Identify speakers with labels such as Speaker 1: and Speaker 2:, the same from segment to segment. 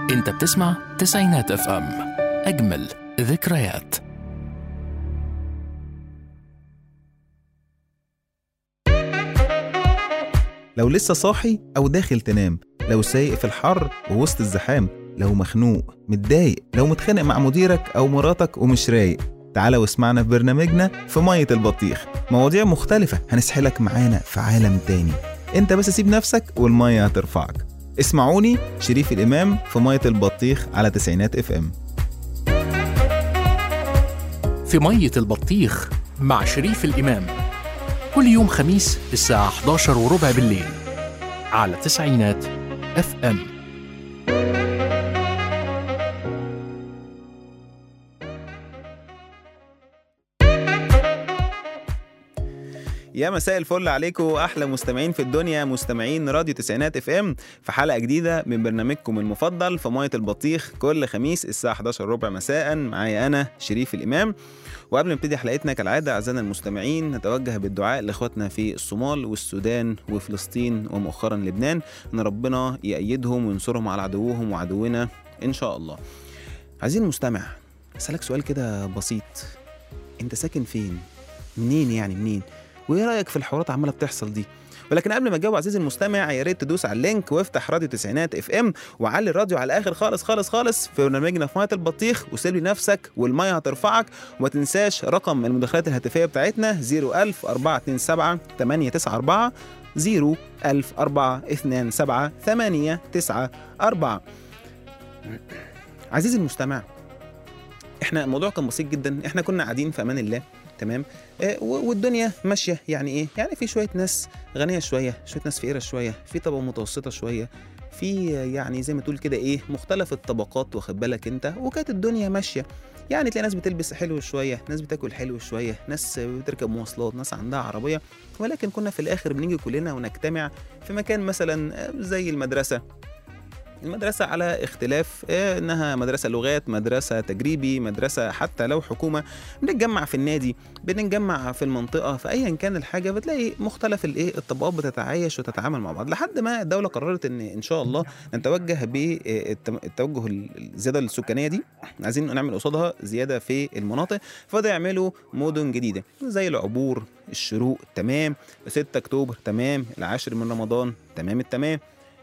Speaker 1: انت بتسمع تسعينات اف ام اجمل ذكريات
Speaker 2: لو لسه صاحي أو داخل تنام لو سايق في الحر ووسط الزحام لو مخنوق متضايق لو متخانق مع مديرك أو مراتك ومش رايق تعالى واسمعنا في برنامجنا في مية البطيخ مواضيع مختلفة هنسحلك معانا في عالم تاني انت بس سيب نفسك والمية هترفعك اسمعوني شريف الإمام في مية البطيخ على تسعينات اف ام
Speaker 1: في مية البطيخ مع شريف الإمام كل يوم خميس الساعة 11 وربع بالليل على تسعينات اف ام
Speaker 2: يا مساء الفل عليكم احلى مستمعين في الدنيا مستمعين راديو تسعينات اف ام في حلقه جديده من برنامجكم المفضل في ميه البطيخ كل خميس الساعه 11 ربع مساء معايا انا شريف الامام وقبل ما نبتدي حلقتنا كالعاده اعزائنا المستمعين نتوجه بالدعاء لاخواتنا في الصومال والسودان وفلسطين ومؤخرا لبنان ان ربنا يأيدهم وينصرهم على عدوهم وعدونا ان شاء الله عايزين المستمع اسالك سؤال كده بسيط انت ساكن فين منين يعني منين وايه رايك في الحوارات عماله بتحصل دي ولكن قبل ما تجاوب عزيزي المستمع يا ريت تدوس على اللينك وافتح راديو تسعينات اف ام وعلي الراديو على الاخر خالص خالص خالص في برنامجنا في ميه البطيخ وسيب لي نفسك والميه هترفعك وما تنساش رقم المداخلات الهاتفيه بتاعتنا 01000 427 894 01000 427 894 عزيزي المستمع احنا الموضوع كان بسيط جدا احنا كنا قاعدين في امان الله تمام آه، و- والدنيا ماشيه يعني ايه يعني في شويه ناس غنيه شويه شويه ناس فقيره شويه في طبقه متوسطه شويه في آه، يعني زي ما تقول كده ايه مختلف الطبقات واخد بالك انت وكانت الدنيا ماشيه يعني تلاقي ناس بتلبس حلو شويه ناس بتاكل حلو شويه ناس آه، بتركب مواصلات ناس عندها عربيه ولكن كنا في الاخر بنيجي كلنا ونجتمع في مكان مثلا آه، زي المدرسه المدرسة على اختلاف آه، انها مدرسة لغات، مدرسة تجريبي، مدرسة حتى لو حكومة، بنتجمع في النادي، بنتجمع في المنطقة، في ايا كان الحاجة بتلاقي مختلف الايه الطبقات بتتعايش وتتعامل مع بعض، لحد ما الدولة قررت ان ان شاء الله نتوجه بالتوجه الزيادة السكانية دي، عايزين نعمل قصادها زيادة في المناطق، فده يعملوا مدن جديدة زي العبور، الشروق تمام، 6 اكتوبر تمام، العاشر من رمضان تمام التمام.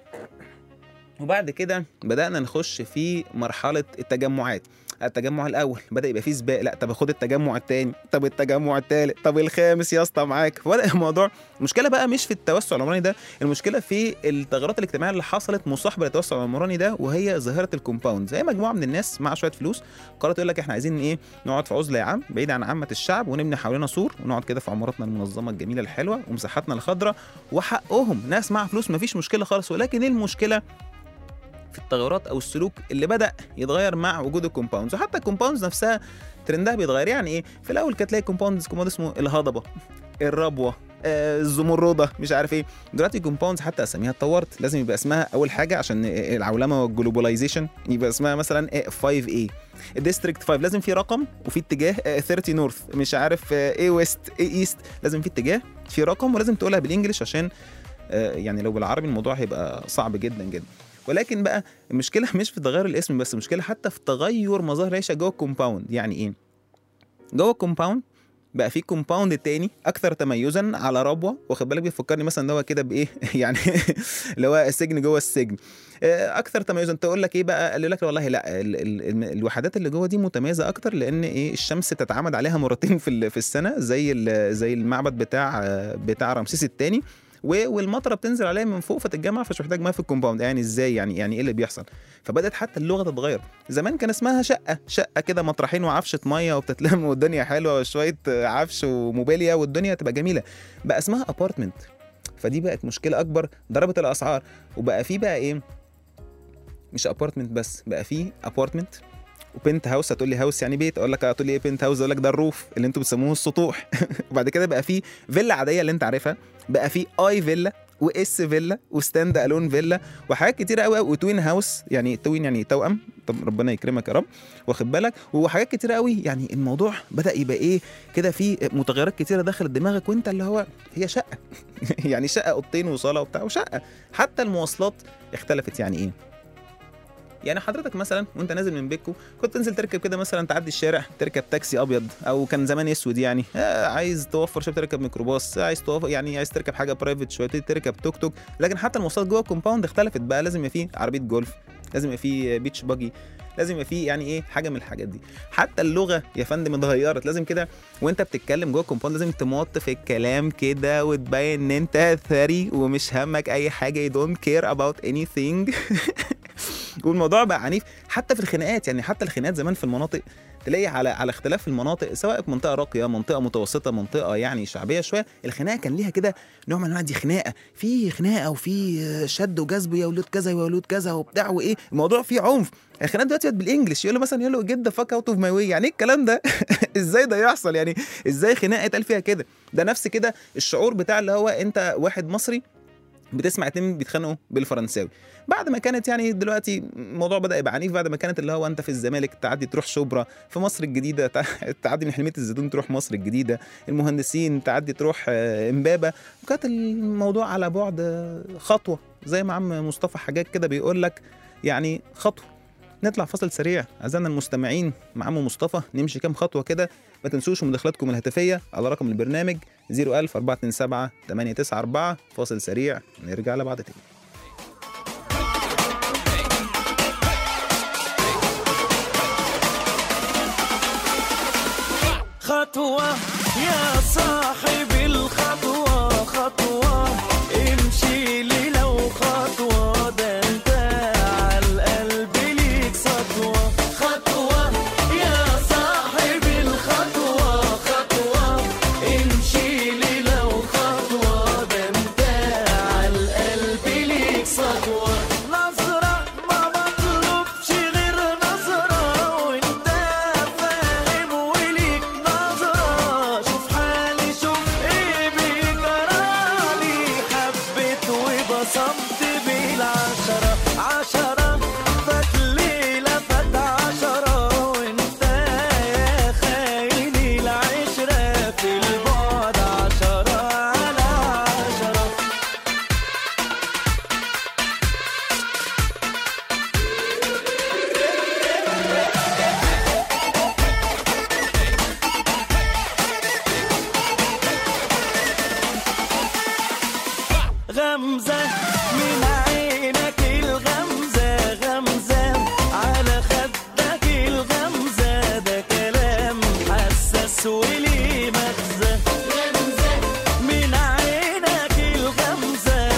Speaker 2: وبعد كده بدأنا نخش في مرحلة التجمعات التجمع الأول بدأ يبقى فيه سباق لا طب خد التجمع التاني طب التجمع التالت طب الخامس يا اسطى معاك فبدأ الموضوع المشكلة بقى مش في التوسع العمراني ده المشكلة في التغيرات الاجتماعية اللي حصلت مصاحبة للتوسع العمراني ده وهي ظاهرة الكومباوند زي مجموعة من الناس مع شوية فلوس قررت يقول لك احنا عايزين ايه نقعد في عزلة يا عم بعيد عن عامة الشعب ونبني حوالينا سور ونقعد كده في عماراتنا المنظمة الجميلة الحلوة ومساحاتنا الخضراء وحقهم ناس معاها فلوس مفيش مشكلة خالص ولكن ايه المشكلة في التغيرات او السلوك اللي بدا يتغير مع وجود الكومباوندز وحتى الكومباوندز نفسها ترندها بيتغير يعني ايه في الاول كانت تلاقي كومباوندز كومباوند اسمه الهضبه الربوه آه، الزمرده مش عارف ايه دلوقتي كومباوندز حتى اساميها اتطورت لازم يبقى اسمها اول حاجه عشان العولمه والجلوباليزيشن يبقى اسمها مثلا 5 a الديستريكت 5 لازم في رقم وفي اتجاه آه، 30 نورث مش عارف ايه ويست ايه ايست لازم في اتجاه في رقم ولازم تقولها بالانجلش عشان آه، يعني لو بالعربي الموضوع هيبقى صعب جدا جدا ولكن بقى المشكله مش في تغير الاسم بس المشكله حتى في تغير مظاهر العيشه جوه الكومباوند يعني ايه جوه الكومباوند بقى في كومباوند تاني اكثر تميزا على ربوه واخد بالك بيفكرني مثلا ده هو كده بايه يعني اللي هو السجن جوه السجن آه، اكثر تميزا تقول لك ايه بقى قال لك والله لا ال ال ال الوحدات اللي جوه دي متميزه اكتر لان ايه الشمس تتعامد عليها مرتين في ال- في السنه زي ال- زي المعبد بتاع آه، بتاع رمسيس الثاني و- والمطره بتنزل عليها من فوق فتتجمع فمش محتاج ميه في الكومباوند يعني ازاي يعني يعني ايه اللي بيحصل فبدات حتى اللغه تتغير زمان كان اسمها شقه شقه كده مطرحين وعفشه ميه وبتتلم والدنيا حلوه وشويه عفش وموبيليا والدنيا تبقى جميله بقى اسمها ابارتمنت فدي بقت مشكله اكبر ضربت الاسعار وبقى في بقى ايه مش ابارتمنت بس بقى في ابارتمنت وبنت هاوس هتقول لي هاوس يعني بيت اقول لك هتقول لي ايه بنت هاوس اقول لك ده الروف اللي انتوا بتسموه السطوح وبعد كده بقى في فيلا عاديه اللي انت عارفها بقى في اي فيلا واس فيلا وستاند الون فيلا وحاجات كتيره قوي وتوين هاوس يعني توين يعني توأم طب ربنا يكرمك يا رب واخد بالك وحاجات كتيره قوي يعني الموضوع بدا يبقى ايه كده في متغيرات كتيره دخلت دماغك وانت اللي هو هي شقه يعني شقه اوضتين وصاله وبتاع وشقه حتى المواصلات اختلفت يعني ايه يعني حضرتك مثلا وانت نازل من بيتكو كنت تنزل تركب كده مثلا تعدي الشارع تركب تاكسي ابيض او كان زمان اسود يعني آه عايز توفر شويه تركب ميكروباص عايز توفر يعني عايز تركب حاجه برايفت شويه تركب توك توك لكن حتى المواصلات جوه الكومباوند اختلفت بقى لازم يبقى فيه عربيه جولف لازم يبقى فيه بيتش باجي لازم يبقى فيه يعني ايه حاجه من الحاجات دي حتى اللغه يا فندم اتغيرت لازم كده وانت بتتكلم جوه الكومباوند لازم تمط في الكلام كده وتبين ان انت ثري ومش همك اي حاجه you don't care about anything والموضوع بقى عنيف حتى في الخناقات يعني حتى الخناقات زمان في المناطق تلاقي على على اختلاف المناطق سواء في منطقه راقيه منطقه متوسطه منطقه يعني شعبيه شويه الخناقه كان ليها كده نوع من انواع دي خناقه في خناقه وفي شد وجذب يا ولود كذا يا ولود كذا وبتاع وايه الموضوع فيه عنف الخناقات دلوقتي بقت بالانجلش يقول له مثلا يقول له جيت ذا فاك اوت اوف ماي واي يعني ايه الكلام ده ازاي ده يحصل يعني ازاي خناقه يتقال فيها كده ده نفس كده الشعور بتاع اللي هو انت واحد مصري بتسمع اتنين بيتخانقوا بالفرنساوي بعد ما كانت يعني دلوقتي الموضوع بدا يبقى عنيف بعد ما كانت اللي هو انت في الزمالك تعدي تروح شبرا في مصر الجديده تع- تعدي من حلميه الزيتون تروح مصر الجديده المهندسين تعدي تروح آه، امبابه وكانت الموضوع على بعد آه، خطوه زي ما عم مصطفى حاجات كده بيقول لك يعني خطوه نطلع فاصل سريع اعزائنا المستمعين مع عم مصطفى نمشي كام خطوه كده ما تنسوش مداخلاتكم الهاتفيه على رقم البرنامج 01000 427 894 فاصل سريع نرجع لبعض تاني
Speaker 3: خطوة يا صاحب الخطوة خطوة امشي لي لو خطوة ده انت عالقلب ليك سطوة خطوة يا صاحب الخطوة خطوة امشي لي لو خطوة ده انت عالقلب ليك سطوة نظرة ما مطلوبش غير نظرة وانت فاهم وليك نظرة شوف حالي شوف ايه بيجرالي حبيت وبصمت بالعشرة عشرة فات ليلة فات عشرة وانت يا خايني العشرة في البعد عشرة على عشرة غمزة من عينك الغمزة غمزة على خدك الغمزة ده كلام حساس وليه مغزى من عينك الغمزة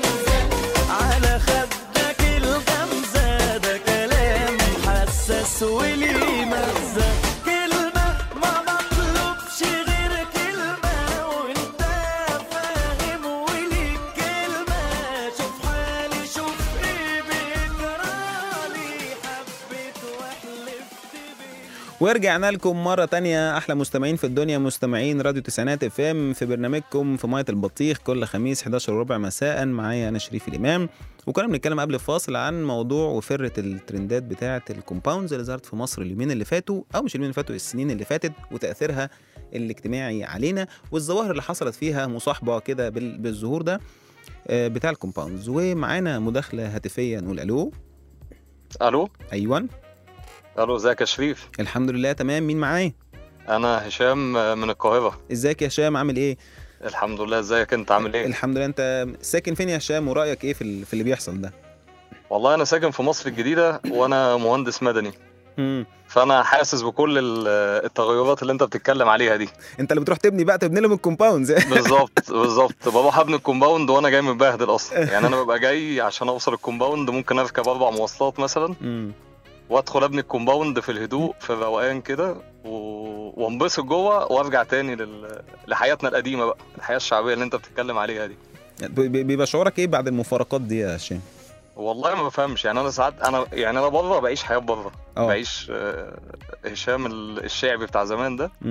Speaker 3: على خدك الغمزة ده كلام حساس وليه مغزى كلمة ما مطلوبش غير كلمة وانت فاهم وليك كلمة شوف حالي شوف ايه بيجرالي حبيت وحلفت بيه
Speaker 2: ورجعنا لكم مرة تانية أحلى مستمعين في الدنيا مستمعين راديو تسعينات اف ام في برنامجكم في مية البطيخ كل خميس 11 وربع مساء معايا أنا شريف الإمام وكنا بنتكلم قبل الفاصل عن موضوع وفرة الترندات بتاعة الكومباوندز اللي ظهرت في مصر اليومين اللي فاتوا أو مش اليومين اللي فاتوا السنين اللي فاتت وتأثيرها الاجتماعي علينا والظواهر اللي حصلت فيها مصاحبة كده بال- بالظهور ده آه، بتاع الكومباوندز ومعانا مداخلة هاتفية نقول ألو
Speaker 4: الو
Speaker 2: أيوان
Speaker 4: الو ازيك يا شريف
Speaker 2: الحمد لله تمام مين معايا
Speaker 4: انا هشام من القاهره
Speaker 2: ازيك يا هشام عامل ايه
Speaker 4: الحمد لله ازيك انت عامل ايه
Speaker 2: الحمد لله انت ساكن فين يا هشام ورايك ايه في, ال- في اللي بيحصل ده
Speaker 4: والله انا ساكن في مصر الجديده وانا مهندس مدني
Speaker 2: مم.
Speaker 4: فانا حاسس بكل ال- التغيرات اللي انت بتتكلم عليها دي
Speaker 2: انت اللي بتروح تبني بقى تبني لهم الكومباوندز
Speaker 4: بالظبط بالظبط بروح ابني الكومباوند وانا جاي متبهدل اصلا يعني انا ببقى جاي عشان اوصل الكومباوند ممكن اركب اربع مواصلات مثلا
Speaker 2: مم.
Speaker 4: وادخل ابني الكومباوند في الهدوء في الروقان كده و... وانبسط جوه وارجع تاني لل... لحياتنا القديمه بقى الحياه الشعبيه اللي انت بتتكلم عليها دي
Speaker 2: ب- ب- بيبقى شعورك ايه بعد المفارقات دي يا هشام
Speaker 4: والله ما بفهمش يعني انا ساعات انا يعني انا بره بعيش حياه بره
Speaker 2: اه
Speaker 4: بعيش آه، هشام ال- الشعبي بتاع زمان ده
Speaker 2: مم.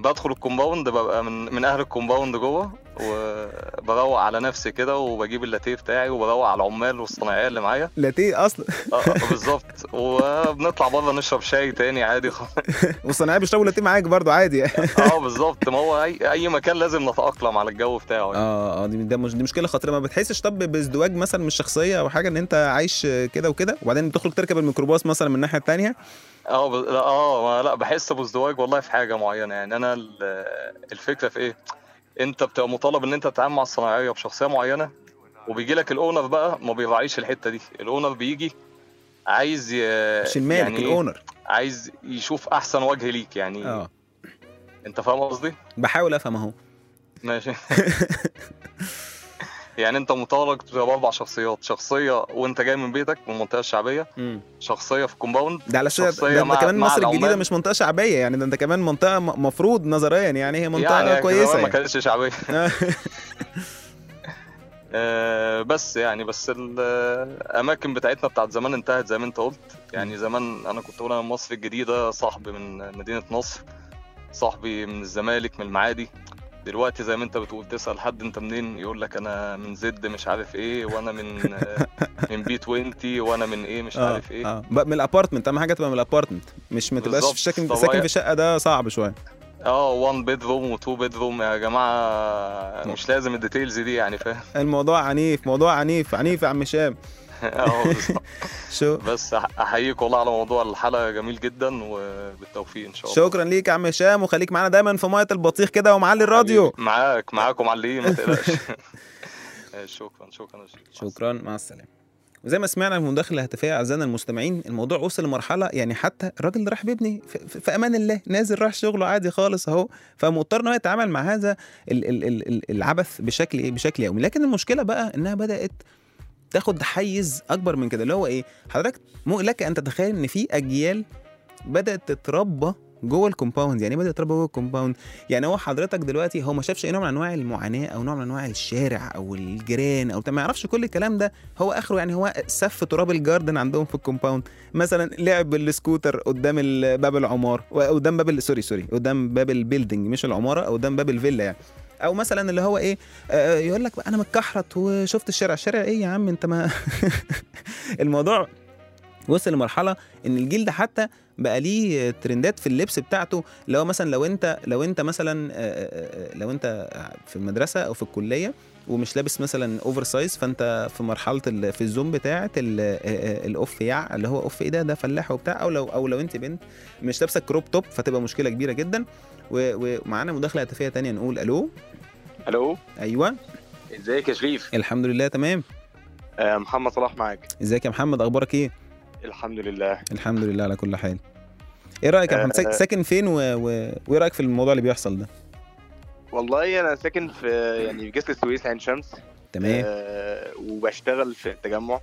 Speaker 4: بدخل الكومباوند ببقى من من اهل الكومباوند جوه وبروق على نفسي كده وبجيب اللاتيه بتاعي وبروق على العمال والصناعيه اللي معايا
Speaker 2: لاتيه اصلا
Speaker 4: اه آه، بالظبط وبنطلع بره نشرب شاي تاني عادي خالص
Speaker 2: والصناعيه بيشربوا لاتيه معاك برضو عادي
Speaker 4: اه بالظبط ما هو اي اي مكان لازم نتاقلم على الجو بتاعه يعني.
Speaker 2: اه اه دي ده مش دي مشكله خطيره ما بتحسش طب بازدواج مثلا من الشخصيه او حاجه ان انت عايش كده وكده وبعدين بتخرج تركب الميكروباص مثلا من الناحيه الثانيه
Speaker 4: اه ب... لا اه ما- لا بحس بازدواج والله في حاجه معينه يعني انا ال- الفكره في ايه انت بتبقى مطالب ان انت تتعامل مع الصناعيه بشخصيه معينه وبيجي لك الاونر بقى ما بيراعيش الحته دي الاونر بيجي عايز ي...
Speaker 2: مش المالك
Speaker 4: يعني إيه؟
Speaker 2: الاونر
Speaker 4: عايز يشوف احسن وجه ليك يعني
Speaker 2: اه
Speaker 4: انت فاهم قصدي
Speaker 2: بحاول افهم اهو
Speaker 4: ماشي يعني انت مطالب تبقى باربع شخصيات شخصيه وانت جاي من بيتك من المنطقه الشعبيه شخصيه في كومباوند
Speaker 2: ده على اساس
Speaker 4: شخصية
Speaker 2: ده, ده
Speaker 4: مع-
Speaker 2: كمان
Speaker 4: مع
Speaker 2: مصر الجديده
Speaker 4: العمال.
Speaker 2: مش منطقه شعبيه يعني ده انت كمان منطقه م- مفروض نظريا يعني هي منطقه
Speaker 4: يعني كمان
Speaker 2: كويسه
Speaker 4: ما
Speaker 2: يعني.
Speaker 4: كانتش شعبيه
Speaker 2: آه.
Speaker 4: آه، بس يعني بس الاماكن بتاعتنا بتاعت زمان انتهت زي ما انت قلت يعني زمان انا كنت بقول انا من مصر الجديده صاحبي من مدينه نصر صاحبي من الزمالك من المعادي دلوقتي زي ما انت بتقول تسال حد انت منين يقول لك انا من زد مش عارف ايه وانا من آه، من بي 20 وانا من ايه مش
Speaker 2: اه
Speaker 4: عارف ايه
Speaker 2: اه بقى من الابارتمنت اهم حاجه تبقى من الابارتمنت مش ما تبقاش
Speaker 4: بالظبط.
Speaker 2: في ساكن
Speaker 4: طب
Speaker 2: ساكن
Speaker 4: هي-
Speaker 2: في شقه ده صعب شويه
Speaker 4: اه 1 بيدروم و2 بيدروم يا جماعه مش لازم الديتيلز دي يعني فاهم
Speaker 2: الموضوع عنيف موضوع عنيف عنيف يا عم هشام
Speaker 4: اه بالظبط.
Speaker 2: شو
Speaker 4: بس أح- احييك والله على موضوع الحلقه جميل جدا وبالتوفيق ان شاء الله
Speaker 2: شكرا ليك يا عم هشام وخليك معانا دايما في ميه البطيخ كده ومعلي الراديو
Speaker 4: حبيبي، معاك معاك ومعلقين ما تقلقش آه، شكرا شكرا يا شيخ.
Speaker 2: شكرا مع السلامه وزي ما سمعنا في المداخله الهاتفيه اعزائنا المستمعين الموضوع وصل لمرحله يعني حتى الراجل اللي راح بيبني في, في, في امان الله نازل راح شغله عادي خالص اهو فمضطر ان هو يتعامل مع هذا ال ال ال ال العبث بشكل ايه بشكل يومي لكن المشكله بقى انها بدات تاخد حيز اكبر من كده اللي هو ايه حضرتك مو لك ان تتخيل ان في اجيال بدات تتربى جوه الكومباوند يعني إيه بدات تتربى جوه الكومباوند يعني هو حضرتك دلوقتي هو ما شافش اي نوع من انواع المعاناه او نوع من انواع الشارع او الجيران او بتاع، ما يعرفش كل الكلام ده هو اخره يعني هو سف تراب الجاردن عندهم في الكومباوند مثلا لعب بالسكوتر قدام ال- باب العماره قدام باب ال- سوري سوري قدام باب البيلدينج مش العماره او قدام باب الفيلا يعني او مثلا اللي هو ايه آه يقول لك بقى انا متكحرت وشفت الشارع الشارع ايه يا عم انت ما الموضوع وصل لمرحله ان الجيل ده حتى بقى ليه ترندات في اللبس بتاعته اللي هو مثلا لو انت لو انت مثلا آه، آه، آه، لو انت في المدرسه او في الكليه ومش لابس مثلا اوفر سايز فانت في مرحله ال- في الزوم بتاعه ال- آه، آه، الاوف يع اللي هو اوف ايه ده ده فلاح وبتاع او لو او لو انت بنت مش لابسه كروب توب فتبقى مشكله كبيره جدا و- ومعانا مداخله هاتفيه تانية نقول الو
Speaker 5: الو
Speaker 2: ايوه
Speaker 5: ازيك يا شريف
Speaker 2: الحمد لله تمام
Speaker 5: آه محمد صلاح معاك
Speaker 2: ازيك يا محمد اخبارك ايه
Speaker 5: الحمد لله
Speaker 2: الحمد لله على كل حال ايه رايك يا محمد ساك-
Speaker 5: آه.
Speaker 2: ساكن فين و... و... وايه رايك في الموضوع اللي بيحصل ده
Speaker 5: والله انا ساكن في يعني في جسر السويس عين شمس
Speaker 2: تمام
Speaker 5: آه وبشتغل في التجمع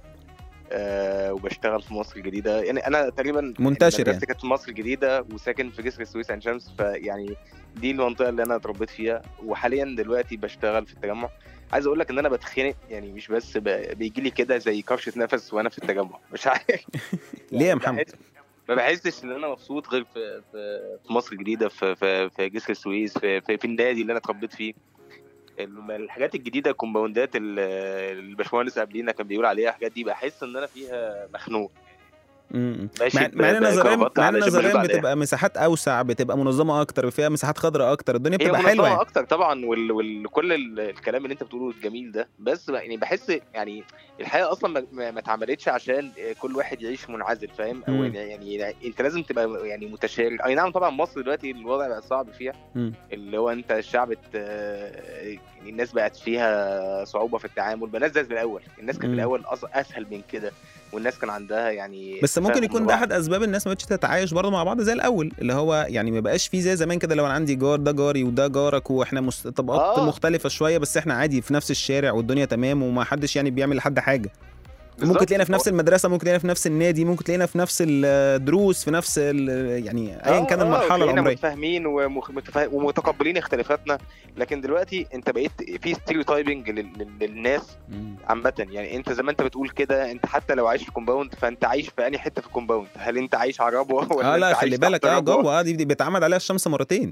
Speaker 5: آه وبشتغل في مصر الجديده يعني انا تقريبا
Speaker 2: منتشر
Speaker 5: مدرستي
Speaker 2: يعني.
Speaker 5: كانت في مصر الجديده وساكن في جسر السويس عين شمس فيعني دي المنطقه اللي انا اتربيت فيها وحاليا دلوقتي بشتغل في التجمع عايز اقول لك ان انا بتخنق يعني مش بس بيجي لي كده زي كرشه نفس وانا في التجمع مش عارف
Speaker 2: ليه يا محمد
Speaker 5: بحس- ما بحسش ان انا مبسوط غير في في, في مصر الجديده في في, في جسر السويس في, في, في النادي اللي انا اتربيت فيه الم- الحاجات الجديده الكومباوندات ال- الباشمهندس قبلينا كان بيقول عليها الحاجات دي بحس ان انا فيها مخنوق
Speaker 2: م-م.
Speaker 5: ماشي
Speaker 2: مع
Speaker 5: ب-
Speaker 2: مع ان نظريا
Speaker 5: بكرافته
Speaker 2: مع ان
Speaker 5: علشان
Speaker 2: نظريا
Speaker 5: بشوف عليها.
Speaker 2: بتبقى مساحات اوسع بتبقى منظمه اكتر فيها مساحات خضراء اكتر الدنيا
Speaker 5: هي
Speaker 2: بتبقى
Speaker 5: منظمه
Speaker 2: حلوه يعني.
Speaker 5: اكتر طبعا وال... وال... كل ال- الكلام اللي انت بتقوله الجميل ده بس يعني بحس يعني الحياه اصلا ما- ما ما اتعملتش عشان كل واحد يعيش منعزل فاهم او
Speaker 2: مم.
Speaker 5: يعني, يعني انت لازم تبقى يعني متشارك اي نعم طبعا مصر دلوقتي الوضع بقى صعب فيها
Speaker 2: مم.
Speaker 5: اللي هو انت الشعب ات- يعني الناس بقت فيها صعوبه في التعامل بقى الناس زي الاول الناس كانت
Speaker 2: مم.
Speaker 5: في الاول أص- اسهل من كده والناس كان عندها يعني
Speaker 2: بس ممكن
Speaker 5: تفاهم
Speaker 2: يكون ده
Speaker 5: لبعض.
Speaker 2: احد اسباب الناس ما بقتش تتعايش برضه مع بعض زي الاول اللي هو يعني ما بقاش فيه زي زمان كده لو انا عندي جار ده جاري وده جارك واحنا مست... طبقات
Speaker 5: آه.
Speaker 2: مختلفه شويه بس احنا عادي في نفس الشارع والدنيا تمام وما حدش يعني بيعمل لحد حاجه ممكن
Speaker 5: بالظبط.
Speaker 2: تلاقينا في نفس المدرسه ممكن تلاقينا في نفس النادي ممكن تلاقينا في نفس الدروس في نفس ال- يعني ايا
Speaker 5: آه،
Speaker 2: كان
Speaker 5: آه،
Speaker 2: المرحله
Speaker 5: تلاقينا
Speaker 2: العمريه
Speaker 5: متفاهمين ومخ- متفا- ومتقبلين اختلافاتنا لكن دلوقتي انت بقيت في ستيريوتايبنج للناس
Speaker 2: مم.
Speaker 5: عامة يعني انت زي ما انت بتقول كده انت حتى لو عايش في كومباوند فانت عايش في انهي حته في الكومباوند هل انت عايش على ربوه ولا
Speaker 2: اه لا
Speaker 5: انت
Speaker 2: خلي
Speaker 5: عايش
Speaker 2: بالك
Speaker 5: تحت
Speaker 2: اه
Speaker 5: ربوة؟
Speaker 2: جوه اه دي, دي بيتعمد عليها الشمس مرتين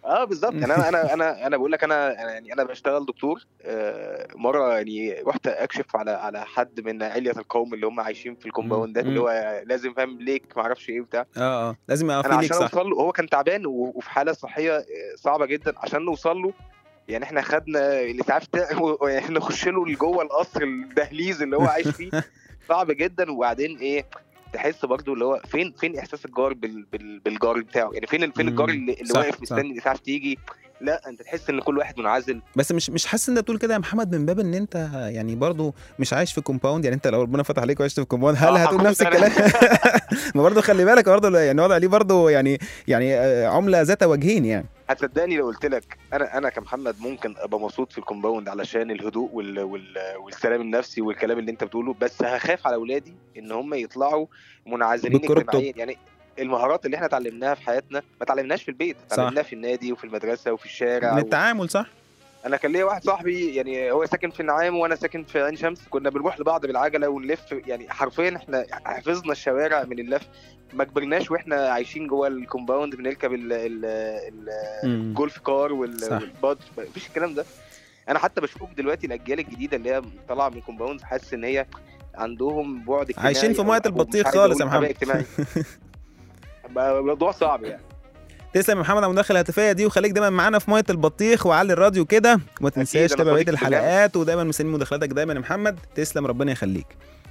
Speaker 5: اه بالظبط يعني انا انا انا انا بقول لك انا أنا يعني انا بشتغل دكتور آه، مره يعني رحت اكشف على على حد من علية القوم اللي هم عايشين في الكومباوندات
Speaker 2: مم.
Speaker 5: اللي هو لازم فاهم ليك ما اعرفش ايه بتاع
Speaker 2: اه اه لازم يبقى
Speaker 5: انا
Speaker 2: في ليك
Speaker 5: عشان
Speaker 2: صح
Speaker 5: اوصل له هو كان تعبان و- وفي حاله صحيه آه، صعبه جدا عشان نوصل له يعني احنا خدنا الاسعاف بتاع و- يعني نخش له لجوه القصر الدهليز اللي هو عايش فيه صعب جدا وبعدين ايه تحس برضو اللي هو فين فين احساس الجار بال بال بالجار بتاعه يعني فين فين الجار
Speaker 2: مم.
Speaker 5: اللي, اللي
Speaker 2: صح،
Speaker 5: واقف
Speaker 2: صح.
Speaker 5: مستني الاسعاف تيجي لا انت تحس ان كل واحد منعزل
Speaker 2: بس مش مش حاسس ان انت بتقول كده يا محمد من باب ان انت يعني برضو مش عايش في كومباوند يعني انت لو ربنا فتح عليك وعشت في كومباوند هل
Speaker 5: آه،
Speaker 2: هتقول
Speaker 5: هكون
Speaker 2: نفس
Speaker 5: أنا.
Speaker 2: الكلام ما برضو خلي بالك برضو يعني وضع ليه برضو يعني يعني آه، عمله ذات وجهين يعني
Speaker 5: هتصدقني لو قلت لك انا انا كمحمد ممكن ابقى مبسوط في الكومباوند علشان الهدوء وال وال والسلام النفسي والكلام اللي انت بتقوله بس هخاف على اولادي ان هم يطلعوا منعزلين
Speaker 2: بالكرة
Speaker 5: اجتماعيا يعني المهارات اللي احنا اتعلمناها في حياتنا ما اتعلمناش في البيت
Speaker 2: صح.
Speaker 5: اتعلمناها في النادي وفي المدرسه وفي الشارع
Speaker 2: من
Speaker 5: و...
Speaker 2: التعامل صح
Speaker 5: انا كان ليا واحد صاحبي يعني هو ساكن في النعام وانا ساكن في عين شمس كنا بنروح لبعض بالعجله ونلف يعني حرفيا احنا حفظنا الشوارع من اللف ما كبرناش واحنا عايشين جوه الكومباوند بنركب ال ال ال
Speaker 2: مم.
Speaker 5: الجولف كار وال-
Speaker 2: صح.
Speaker 5: والبادج مفيش الكلام ده انا حتى بشوف دلوقتي الاجيال الجديده اللي هي طالعه من الكومباوند حاسس ان هي عندهم بعد اجتماعي
Speaker 2: عايشين في
Speaker 5: أو-
Speaker 2: مية
Speaker 5: أو مش
Speaker 2: البطيخ
Speaker 5: عايز
Speaker 2: خالص يا
Speaker 5: أقول غباء
Speaker 2: محمد.
Speaker 5: اجتماعي بقى موضوع صعب يعني
Speaker 2: تسلم يا محمد على المداخله الهاتفيه دي وخليك دايما معانا في ميه البطيخ وعلي الراديو كده وما تنساش
Speaker 5: أنا
Speaker 2: تتابع بقيه
Speaker 5: صديق في الجامعة.
Speaker 2: الحلقات ودايما مستنيين مداخلاتك دايما يا محمد تسلم ربنا يخليك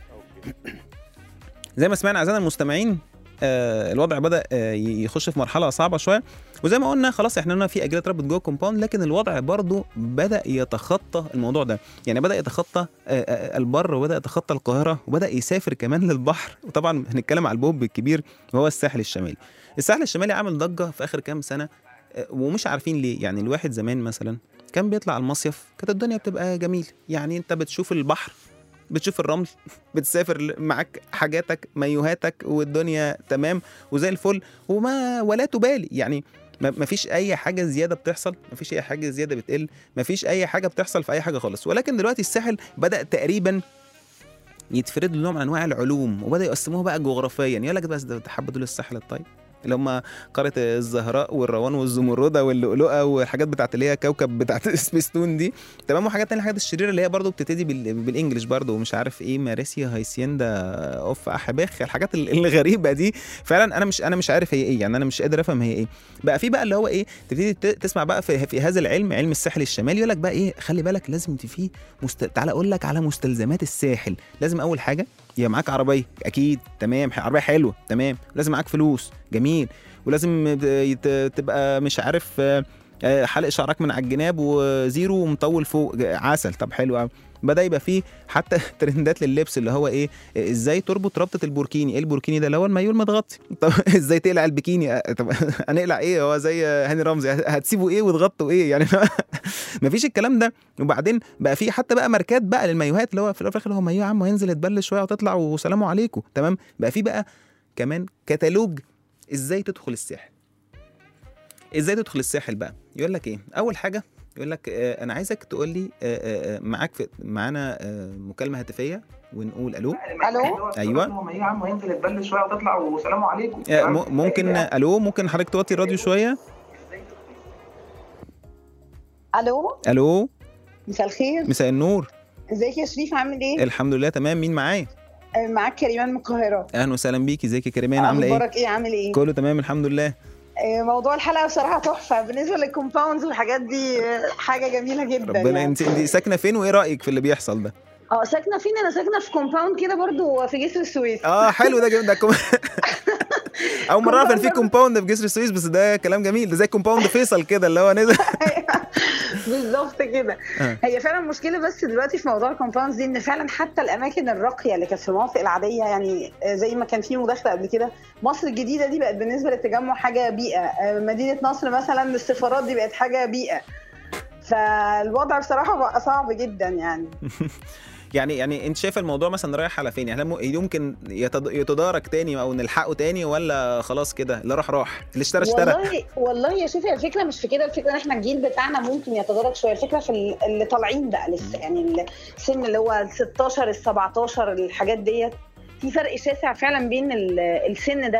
Speaker 2: زي ما سمعنا اعزائنا المستمعين آه الوضع بدا آه ي- يخش في مرحله صعبه شويه وزي ما قلنا خلاص احنا قلنا في اجيال اتربت جوه الكومباوند لكن الوضع برضو بدا يتخطى الموضوع ده يعني بدا يتخطى آه آه البر وبدا يتخطى القاهره وبدا يسافر كمان للبحر وطبعا هنتكلم على البوب الكبير وهو الساحل الشمالي الساحل الشمالي عامل ضجه في اخر كام سنه آه، ومش عارفين ليه يعني الواحد زمان مثلا كان بيطلع المصيف كانت الدنيا بتبقى جميله يعني انت بتشوف البحر بتشوف الرمل بتسافر ل- معاك حاجاتك مايوهاتك والدنيا تمام وزي الفل وما ولا تبالي يعني ما ما فيش اي حاجه زياده بتحصل ما فيش اي حاجه زياده بتقل ما فيش اي حاجه بتحصل في اي حاجه خالص ولكن دلوقتي الساحل بدا تقريبا يتفرد له نوع من انواع العلوم وبدا يقسموها بقى جغرافيا يقول لك بس ده حبه دول الساحل الطيب اللي هم قاره الزهراء والروان والزمرده واللؤلؤه والحاجات بتاعت اللي هي كوكب بتاعت سبيستون دي تمام وحاجات تانية الحاجات الشريره اللي هي برضو بتبتدي بال... بالانجلش برضو ومش عارف ايه ماريسيا هايسيندا اوف احباخ الحاجات ال- الغريبه دي فعلا انا مش انا مش عارف هي ايه يعني انا مش قادر افهم هي ايه بقى في بقى اللي هو ايه تبتدي ت- تسمع بقى في, في هذا العلم علم الساحل الشمالي يقول لك بقى ايه خلي بالك لازم في مست... تعالى اقول لك على مستلزمات الساحل لازم اول حاجه يبقى معاك عربيه اكيد تمام ح- عربيه حلوه تمام لازم معاك فلوس جميل ولازم ت- يت- تبقى مش عارف آه، آه، حلق شعرك من على الجناب وزيرو ومطول فوق ج- عسل طب حلو قوي بدا يبقى فيه حتى ترندات لللبس اللي هو ايه آه، ازاي تربط ربطه البوركيني ايه البوركيني ده اللي هو المايو المتغطي طب ازاي تقلع البيكيني آه، طب هنقلع ايه هو زي هاني رمزي هتسيبوا ايه وتغطوا ايه يعني مفيش الكلام ده وبعدين بقى في حتى بقى ماركات بقى للمايوهات اللي هو في الاخر هو مايو يا عم هينزل يتبل شويه وتطلع وسلام عليكم تمام بقى في بقى كمان كتالوج ازاي تدخل الساحل ازاي تدخل الساحل بقى يقول لك ايه اول حاجه يقول لك آه انا عايزك تقول لي آه آه آه، معاك في معانا آه مكالمه هاتفيه ونقول الو
Speaker 6: الو
Speaker 2: ايوه
Speaker 6: يا عم هينزل يتبل شويه وتطلع والسلام عليكم
Speaker 2: آه م- ممكن الو ممكن حضرتك توطي الراديو شويه
Speaker 7: الو
Speaker 2: الو
Speaker 7: مساء الخير
Speaker 2: مساء النور
Speaker 7: ازيك يا شريف عامل ايه
Speaker 2: الحمد لله تمام مين معايا
Speaker 7: آه، معاك كريمان من القاهره
Speaker 2: اهلا وسهلا بيكي ازيك يا كريمان عامله ايه
Speaker 7: اخبارك ايه عامل ايه
Speaker 2: كله تمام الحمد لله
Speaker 7: آه، موضوع الحلقه بصراحه تحفه بالنسبه للكومباوندز والحاجات دي آه، حاجه جميله جدا
Speaker 2: ربنا
Speaker 7: يعني.
Speaker 2: انت انت ساكنه فين وايه رايك في اللي بيحصل ده
Speaker 7: اه ساكنه فين انا ساكنه في كومباوند كده برضو في جسر السويس
Speaker 2: اه حلو ده جميل ده كوم... اول مره اعرف ان في
Speaker 7: كومباوند.
Speaker 2: كومباوند في جسر السويس بس ده كلام جميل ده زي كومباوند فيصل كده اللي هو نزل
Speaker 7: بالظبط كده
Speaker 2: آه.
Speaker 7: هي فعلا مشكله بس دلوقتي في موضوع الكومباوندز دي ان فعلا حتى الاماكن الراقيه اللي كانت في المناطق العاديه يعني آه، زي ما كان في مداخله قبل كده مصر الجديده دي بقت بالنسبه للتجمع حاجه بيئه آه، مدينه نصر مثلا السفارات دي بقت حاجه بيئه فالوضع بصراحه بقى صعب جدا يعني
Speaker 2: يعني يعني انت شايف الموضوع مثلا رايح على فين يعني هل م- يمكن يتد- يتدارك تاني او نلحقه تاني ولا خلاص كده اللي راح راح اللي اشترى اشترى
Speaker 7: والله والله يا شوفي الفكره مش في كده الفكره ان احنا الجيل بتاعنا ممكن يتدرج شويه الفكره في ال- اللي طالعين بقى لسه يعني السن اللي هو ال 16 ال 17 الحاجات ديت في فرق شاسع فعلا بين ال- السن ده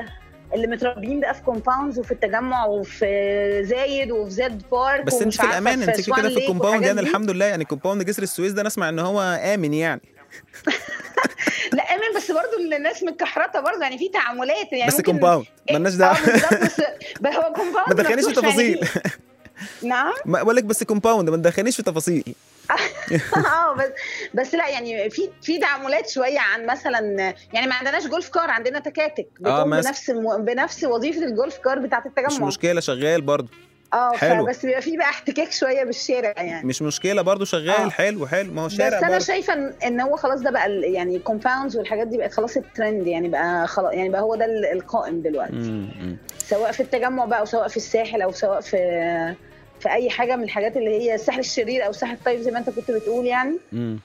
Speaker 7: اللي متربيين بقى في كومباوندز وفي التجمع وفي زايد وفي زد بارك
Speaker 2: بس انت
Speaker 7: ومش
Speaker 2: في
Speaker 7: عارفة
Speaker 2: الامان انت
Speaker 7: سوان
Speaker 2: كده في
Speaker 7: ليك
Speaker 2: الكومباوند
Speaker 7: والحاجات
Speaker 2: يعني
Speaker 7: دي.
Speaker 2: الحمد لله يعني كومباوند جسر السويس ده نسمع ان هو امن يعني
Speaker 7: لا امن بس برضو الناس متكحرته برضو يعني في تعاملات يعني
Speaker 2: بس
Speaker 7: ممكن-
Speaker 2: كومباوند مالناش دعوه
Speaker 7: اه بالظبط بس بس هو كومباوند
Speaker 2: ما تدخلنيش في
Speaker 7: مفتوح يعني
Speaker 2: تفاصيل
Speaker 7: في- نعم
Speaker 2: ما بقول لك بس كومباوند ما تدخلنيش في تفاصيل
Speaker 7: اه بس بس لا يعني في في تعاملات شويه عن مثلا يعني ما عندناش جولف كار عندنا تكاتك بتقوم
Speaker 2: مثلا.
Speaker 7: بنفس الم- بنفس وظيفه الجولف كار بتاعت
Speaker 2: مش
Speaker 7: التجمع
Speaker 2: مشكله شغال برضه
Speaker 7: اه
Speaker 2: حلو.
Speaker 7: بس بيبقى في بقى احتكاك شويه بالشارع يعني
Speaker 2: مش مشكله برضه شغال
Speaker 7: آه.
Speaker 2: حلو حلو ما هو
Speaker 7: بس
Speaker 2: شارع
Speaker 7: انا
Speaker 2: برضه
Speaker 7: شايفه إن- ان هو خلاص ده بقى ال- يعني كومباوندز والحاجات دي بقت خلاص الترند يعني بقى خلاص يعني بقى هو ده ال- القائم دلوقتي
Speaker 2: مم، مم.
Speaker 7: سواء في التجمع بقى او سواء في الساحل او سواء في في اي حاجه من الحاجات اللي هي الساحل الشرير او الساحل الطيب زي ما انت كنت بتقول يعني
Speaker 2: مم.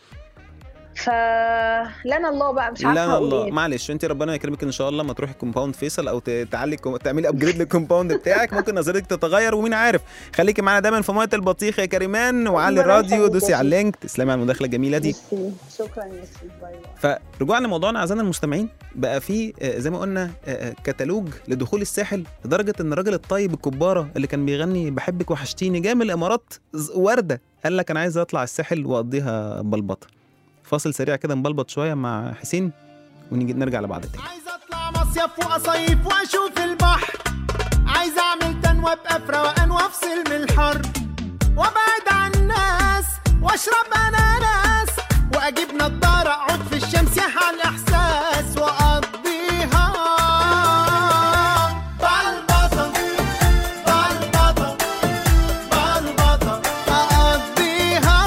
Speaker 7: فلنا الله بقى مش عارفه
Speaker 2: لا
Speaker 7: اقول
Speaker 2: الله
Speaker 7: ايه
Speaker 2: معلش انت ربنا يكرمك ان شاء الله ما تروحي كومباوند فيصل او ت- تعلي كوم- تعملي ابجريد للكومباوند بتاعك ممكن نظرتك تتغير ومين عارف خليكي معانا دايما في ميه البطيخ يا كريمان وعلي
Speaker 7: ربنا
Speaker 2: الراديو
Speaker 7: يخليك
Speaker 2: دوسي
Speaker 7: يا
Speaker 2: على
Speaker 7: سيدي.
Speaker 2: اللينك تسلمي على المداخله الجميله دي
Speaker 7: ميرسي. شكرا يا سيدي باي باي
Speaker 2: فرجوعا لموضوعنا اعزائنا المستمعين بقى في آه، زي ما قلنا آه، آه، كتالوج لدخول الساحل لدرجه ان الراجل الطيب الكباره اللي كان بيغني بحبك وحشتيني جاي من الامارات ز- ورده قال لك انا عايز اطلع الساحل واقضيها بلبطه فاصل سريع كده نبلبط شويه مع حسين ونيجي نرجع لبعض تاني
Speaker 8: عايز اطلع مصيف واصيف واشوف البحر عايز اعمل تنوى ابقى في روقان وافصل من الحر وابعد عن الناس واشرب اناناس واجيب نضاره اقعد في الشمس يحيى الاحساس واقضيها بلبطه بلبطه بلبطه اقضيها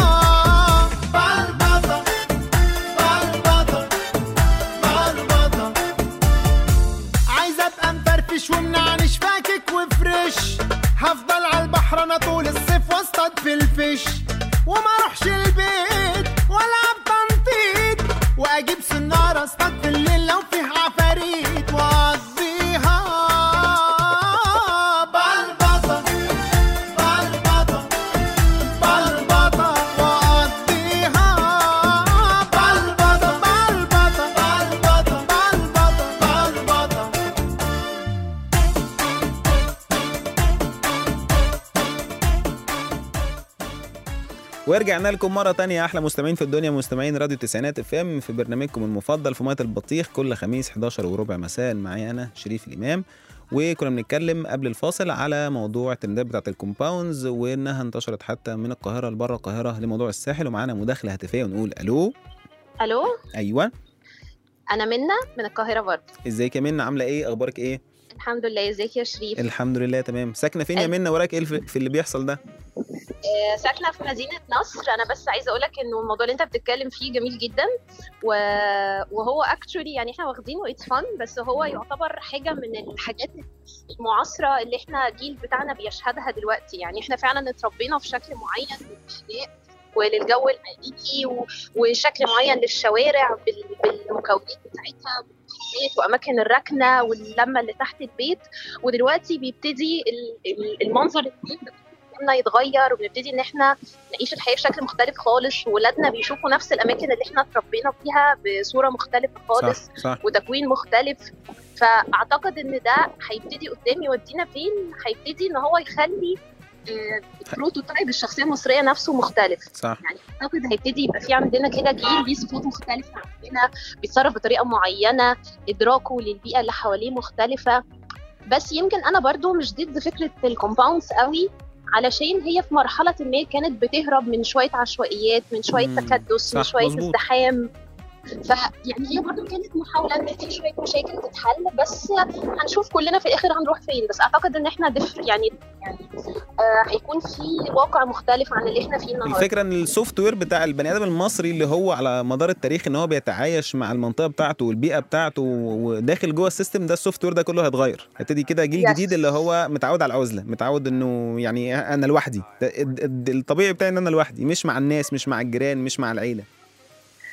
Speaker 8: بلبطه بلبطه بلبطه عايز ابقى مفرفش ومنعنش فاكك وفريش هفضل على البحر انا طول الصيف واصطاد في الفيش وما اروحش البيت والعب تنطيط واجيب سنارة اصطاد في الليل لو فيه عفاريت واقضيها بلبطة بلبطة بلبطة واقضيها بلبطة بلبطة بلبطة بلبطة بلبطة
Speaker 2: ورجعنا لكم مرة تانية أحلى مستمعين في الدنيا مستمعين راديو تسعينات اف ام في برنامجكم المفضل في مية البطيخ كل خميس 11 وربع مساء معايا أنا شريف الإمام وكنا بنتكلم قبل الفاصل على موضوع الترندات بتاعت الكومباوندز وإنها انتشرت حتى من القاهرة لبره القاهرة لموضوع الساحل ومعانا مداخلة هاتفية ونقول ألو
Speaker 9: الو
Speaker 2: أيوه
Speaker 9: انا منى من القاهره برضه
Speaker 2: ازيك يا منى عاملة إيه أخبارك إيه
Speaker 9: الحمد لله ازيك يا شريف
Speaker 2: الحمد لله تمام ساكنة فين يا
Speaker 9: أي-
Speaker 2: منى وراك إيه في في اللي بيحصل ده
Speaker 9: آه، ساكنه في مدينه نصر انا بس عايزه اقول لك انه الموضوع اللي انت بتتكلم فيه جميل جدا و... وهو اكشولي يعني احنا واخدينه اتس فن بس هو يعتبر حاجه من الحاجات المعاصره اللي احنا الجيل بتاعنا بيشهدها دلوقتي يعني احنا فعلا اتربينا في شكل معين للاخلاق وللجو الحقيقي و... وشكل معين للشوارع بال... بالمكونات بتاعتها بالحاجات واماكن الركنه واللمه اللي تحت البيت ودلوقتي بيبتدي ال- ال- المنظر الجديد بتاعنا يتغير وبنبتدي ان احنا نعيش الحياه بشكل مختلف خالص وولادنا بيشوفوا نفس الاماكن اللي احنا اتربينا فيها بصوره مختلفه خالص
Speaker 2: صح صح
Speaker 9: وتكوين مختلف فاعتقد ان ده هيبتدي قدام يودينا فين هيبتدي ان هو يخلي آه، البروتوتايب الشخصيه المصريه نفسه مختلف
Speaker 2: صح
Speaker 9: يعني اعتقد هيبتدي يبقى في عندنا كده جيل ليه صفات مختلفه عننا بيتصرف بطريقه معينه ادراكه للبيئه اللي حواليه مختلفه بس يمكن انا برضو مش ضد فكره الكومباوندز قوي علشان هي في مرحله ما كانت بتهرب من شويه عشوائيات من شويه
Speaker 2: مم،
Speaker 9: تكدس من
Speaker 2: صح،
Speaker 9: شويه
Speaker 2: مظبوط.
Speaker 9: ازدحام فيعني هي برضو كانت محاوله ان في شويه مشاكل تتحل بس هنشوف كلنا في الاخر هنروح فين بس اعتقد ان احنا دف يعني يعني آه هيكون في واقع مختلف عن اللي احنا فيه النهارده
Speaker 2: الفكره ان السوفت وير بتاع البني ادم المصري اللي هو على مدار التاريخ ان هو بيتعايش مع المنطقه بتاعته والبيئه بتاعته وداخل جوه السيستم ده السوفت وير ده كله هيتغير هيبتدي كده جيل
Speaker 9: Yes.
Speaker 2: جديد اللي هو متعود على العزله متعود انه يعني انا لوحدي ده- الد- الد- الطبيعي بتاعي ان انا لوحدي مش مع الناس مش مع الجيران مش مع العيله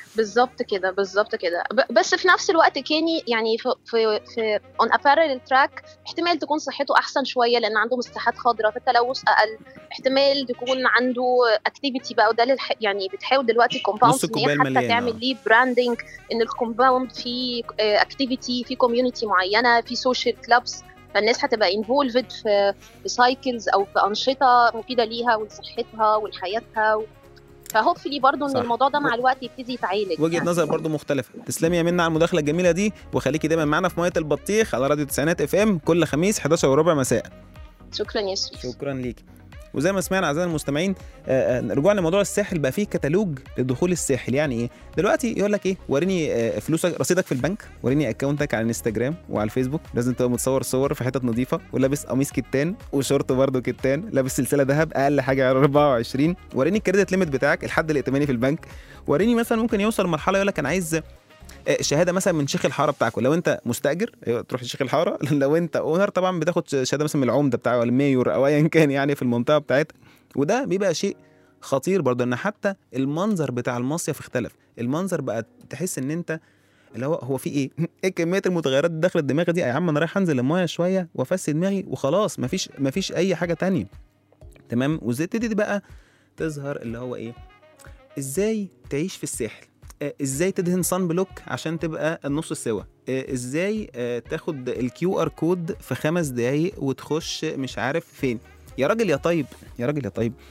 Speaker 9: بالظبط كده بالظبط كده ب- بس في نفس الوقت كاني يعني في في في اون ابارل تراك احتمال تكون صحته احسن شويه لان عنده مساحات خضراء فالتلوث اقل احتمال تكون عنده اكتيفيتي بقى وده للح... يعني بتحاول دلوقتي
Speaker 2: نص
Speaker 9: كومباوندز ان
Speaker 2: الكوباية
Speaker 9: هي حتى
Speaker 2: المليان،
Speaker 9: تعمل
Speaker 2: آه.
Speaker 9: ليه براندنج ان الكومباوند فيه اكتيفيتي في كوميونتي معينه في سوشيال كلابس فالناس هتبقى انفولفد في في سايكلز او في انشطه مفيده ليها ولصحتها ولحياتها و... فهوبفلي برضو ان
Speaker 2: صح.
Speaker 9: الموضوع ده مع الوقت يبتدي يتعالج
Speaker 2: وجهه
Speaker 9: يعني.
Speaker 2: نظر برضو مختلفه تسلمي يا منى على المداخله الجميله دي وخليكي دايما معانا في ميه البطيخ على راديو تسعينات اف ام كل خميس 11 وربع مساء
Speaker 9: شكرا يا يوسف
Speaker 2: شكرا ليك وزي ما سمعنا اعزائي المستمعين آه، آه، رجوعا لموضوع الساحل بقى فيه كتالوج لدخول الساحل يعني ايه دلوقتي يقول لك ايه وريني آه، فلوسك رصيدك في البنك وريني اكونتك على الانستجرام وعلى الفيسبوك لازم تبقى متصور صور في حتت نظيفه ولابس قميص كتان وشورت برده كتان لابس سلسله ذهب اقل حاجه 24 وريني الكريدت ليميت بتاعك الحد الائتماني في البنك وريني مثلا ممكن يوصل لمرحله يقول لك انا عايز آه، شهاده مثلا من شيخ الحاره بتاعكم لو انت مستاجر أيوة، تروح لشيخ الحاره لو انت اونر طبعا بتاخد شهاده مثلا من العمده بتاعه ولا الميور او ايا كان يعني في المنطقه بتاعتك وده بيبقى شيء خطير برضه ان حتى المنظر بتاع المصيف اختلف المنظر بقى تحس ان انت اللي هو هو في ايه ايه كميه المتغيرات اللي داخله دماغي دي يا عم انا رايح انزل المايه شويه وافسد دماغي وخلاص مفيش مفيش اي حاجه تانية تمام وازاي تبتدي بقى تظهر اللي هو ايه ازاي تعيش في الساحل آه، ازاي تدهن صن بلوك عشان تبقى النص سوا آه، ازاي آه، تاخد الكيو ار كود في خمس دقايق وتخش مش عارف فين يا راجل يا طيب يا راجل يا طيب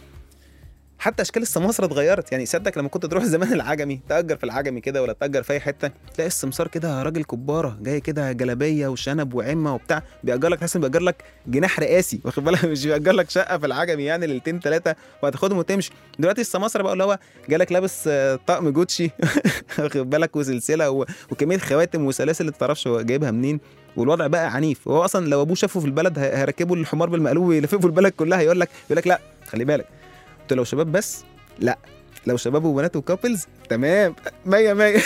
Speaker 2: حتى اشكال السماسره اتغيرت يعني صدق لما كنت تروح زمان العجمي تاجر في العجمي كده ولا تاجر في اي حته تلاقي السمسار كده راجل كباره جاي كده جلابيه وشنب وعمه وبتاع بيأجر لك تحس إنه بيأجر لك جناح رئاسي واخد بالك مش بيأجر لك شقه في العجمي يعني ليلتين ثلاثه وهتاخدهم وتمشي دلوقتي السماسره بقى اللي هو جالك لابس آه، طقم جوتشي واخد بالك وسلسله و... وكميه خواتم وسلاسل اللي تعرفش هو جايبها منين والوضع بقى عنيف وهو اصلا لو ابوه شافه في البلد ه- هيركبوا الحمار بالمقلوب ويلففوا البلد كلها يقول لك يقول لك لا خلي بالك انتوا لو شباب بس لا لو شباب وبنات وكابلز تمام مية مية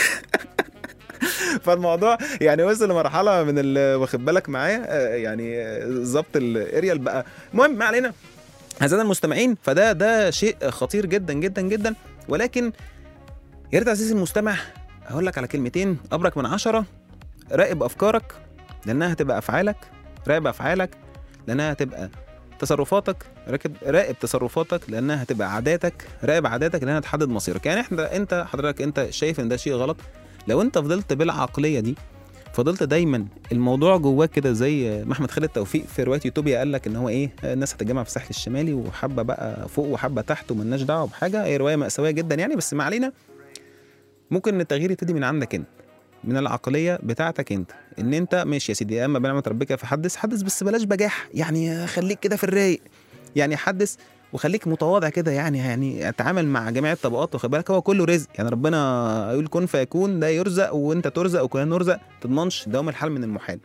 Speaker 2: فالموضوع يعني وصل لمرحله من ال- واخد بالك معايا آه، يعني آه، ظبط الاريال بقى المهم ما علينا اعزائنا المستمعين فده ده شيء خطير جدا جدا جدا ولكن يا ريت عزيزي المستمع هقول لك على كلمتين ابرك من عشرة راقب افكارك لانها هتبقى افعالك راقب افعالك لانها هتبقى تصرفاتك راكب راقب تصرفاتك لانها هتبقى عاداتك راقب عاداتك لانها هتحدد مصيرك يعني احنا انت حضرتك انت شايف ان ده شيء غلط لو انت فضلت بالعقليه دي فضلت دايما الموضوع جواك كده زي ما احمد خالد توفيق في روايه يوتوبيا قال لك ان هو ايه الناس هتتجمع في الساحل الشمالي وحبه بقى فوق وحبه تحت وملناش دعوه بحاجه هي روايه مأساويه جدا يعني بس ما علينا ممكن التغيير يبتدي من عندك انت من العقليه بتاعتك انت ان انت ماشي يا سيدي اما بنعمه ربك فحدث حدث بس بلاش بجاح يعني خليك كده في الرايق يعني حدث وخليك متواضع كده يعني يعني اتعامل مع جميع الطبقات واخد بالك هو كله رزق يعني ربنا يقول كن فيكون ده يرزق وانت ترزق وكلنا نرزق تضمنش دوام الحال من المحال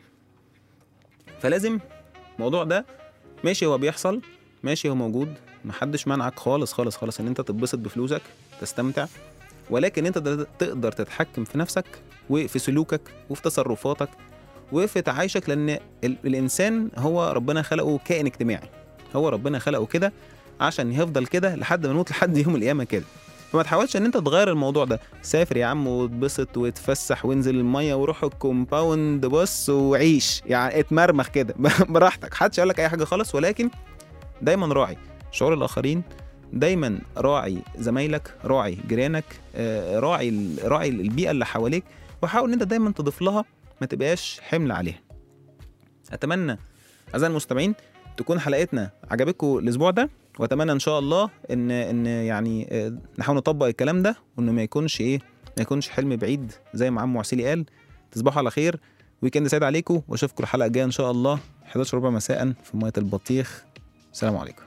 Speaker 2: فلازم الموضوع ده ماشي هو بيحصل ماشي هو موجود محدش منعك خالص خالص خالص ان انت تتبسط بفلوسك تستمتع ولكن انت د- تقدر تتحكم في نفسك وفي سلوكك وفي تصرفاتك وفي تعايشك لان ال- الانسان هو ربنا خلقه كائن اجتماعي هو ربنا خلقه كده عشان يفضل كده لحد ما نموت لحد يوم القيامه كده فما تحاولش ان انت تغير الموضوع ده سافر يا عم واتبسط واتفسح وانزل الميه وروح الكومباوند بص وعيش يعني اتمرمخ كده براحتك محدش يقول لك اي حاجه خالص ولكن دايما راعي شعور الاخرين دايما راعي زمايلك راعي جيرانك آه، راعي ال- راعي البيئه اللي حواليك وحاول ان انت دايما تضيف لها ما تبقاش حمل عليها اتمنى اعزائي المستمعين تكون حلقتنا عجبتكم الاسبوع ده واتمنى ان شاء الله ان ان يعني آه، نحاول نطبق الكلام ده وانه ما يكونش ايه ما يكونش حلم بعيد زي ما عمو عسيلي قال تصبحوا على خير ويكند سعيد عليكم واشوفكم الحلقه الجايه ان شاء الله 11 ربع مساء في ميه البطيخ السلام عليكم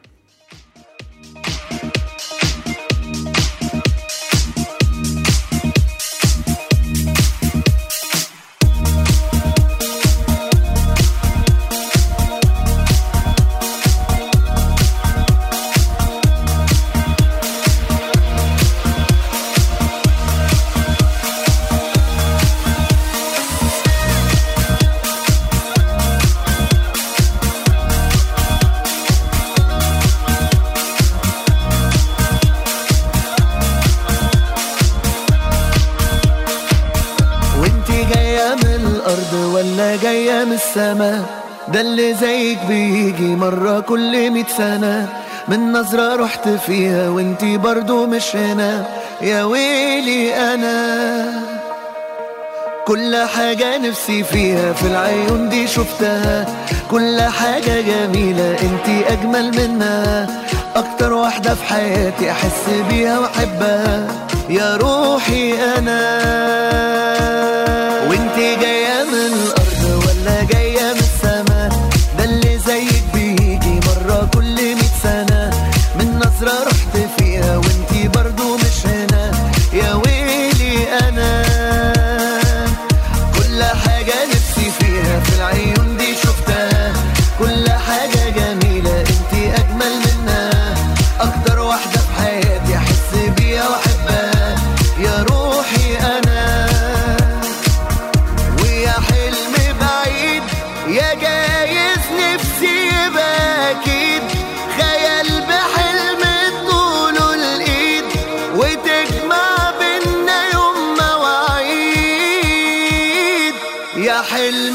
Speaker 3: جاية من الأرض ولا جاية من السما ده اللي زيك بيجي مرة كل مية سنة من نظرة رحت فيها وانتي برضو مش هنا يا ويلي أنا كل حاجة نفسي فيها في العيون دي شفتها كل حاجة جميلة انتي أجمل منها أكتر واحدة في حياتي أحس بيها وأحبها يا روحي أنا وانتي جاية من الأرض ولا جاية من السما ده اللي زيك بيجي مرة كل مية سنة من نظرة رحت فيها وانتي برضو مش هنا يا ويلي أنا كل حاجة نفسي فيها في العيون دي شفتها كل حاجة جميلة انتي أجمل منها أكتر واحدة في حياتي أحس بيها وأحبها يا روحي أنا ويا حلم بعيد يا جايز نفسي يبقى أكيد خيال بحلم طوله الإيد وتجمع بينا يوم مواعيد يا حلم